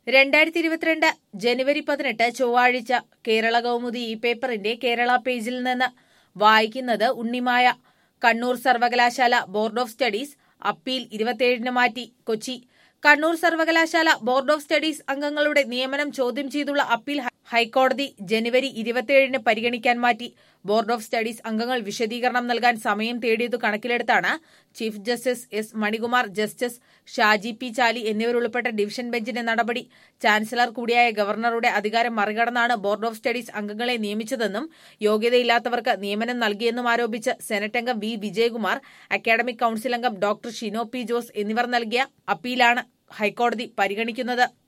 രണ്ടായിരത്തി ഇരുപത്തിരണ്ട് ജനുവരി പതിനെട്ട് ചൊവ്വാഴ്ച കേരള കൗമുദി ഈ പേപ്പറിന്റെ കേരള പേജിൽ നിന്ന് വായിക്കുന്നത് ഉണ്ണിമായ കണ്ണൂർ സർവകലാശാല ബോർഡ് ഓഫ് സ്റ്റഡീസ് അപ്പീൽ ഇരുപത്തിയേഴിന് മാറ്റി കൊച്ചി കണ്ണൂർ സർവകലാശാല ബോർഡ് ഓഫ് സ്റ്റഡീസ് അംഗങ്ങളുടെ നിയമനം ചോദ്യം ചെയ്തുള്ള അപ്പീൽ ഹ- ഹൈക്കോടതി ജനുവരി ഇരുപത്തിയേഴിന് പരിഗണിക്കാൻ മാറ്റി ബോർഡ് ഓഫ് സ്റ്റഡീസ് അംഗങ്ങൾ വിശദീകരണം നൽകാൻ സമയം തേടിയത് കണക്കിലെടുത്താണ് chief justice S Manikumar justice Shaji P Chaly എന്നിവരുൾപ്പെട്ട ഡിവിഷൻ ബെഞ്ചിന്റെ നടപടി ചാൻസലർ കൂടിയായ ഗവർണറുടെ അധികാരം മറികടന്നാണ് ബോർഡ് ഓഫ് സ്റ്റഡീസ് അംഗങ്ങളെ നിയമിച്ചതെന്നും യോഗ്യതയില്ലാത്തവർക്ക് നിയമനം നൽകിയെന്നും ആരോപിച്ച് സെനറ്റ് അംഗം വി വിജയകുമാർ അക്കാഡമിക് കൌൺസിൽ അംഗം ഡോക്ടർ ഷിനോ പി ജോസ് എന്നിവർ നൽകിയ അപ്പീലാണ് ഹൈക്കോടതി പരിഗണിക്കുന്നത്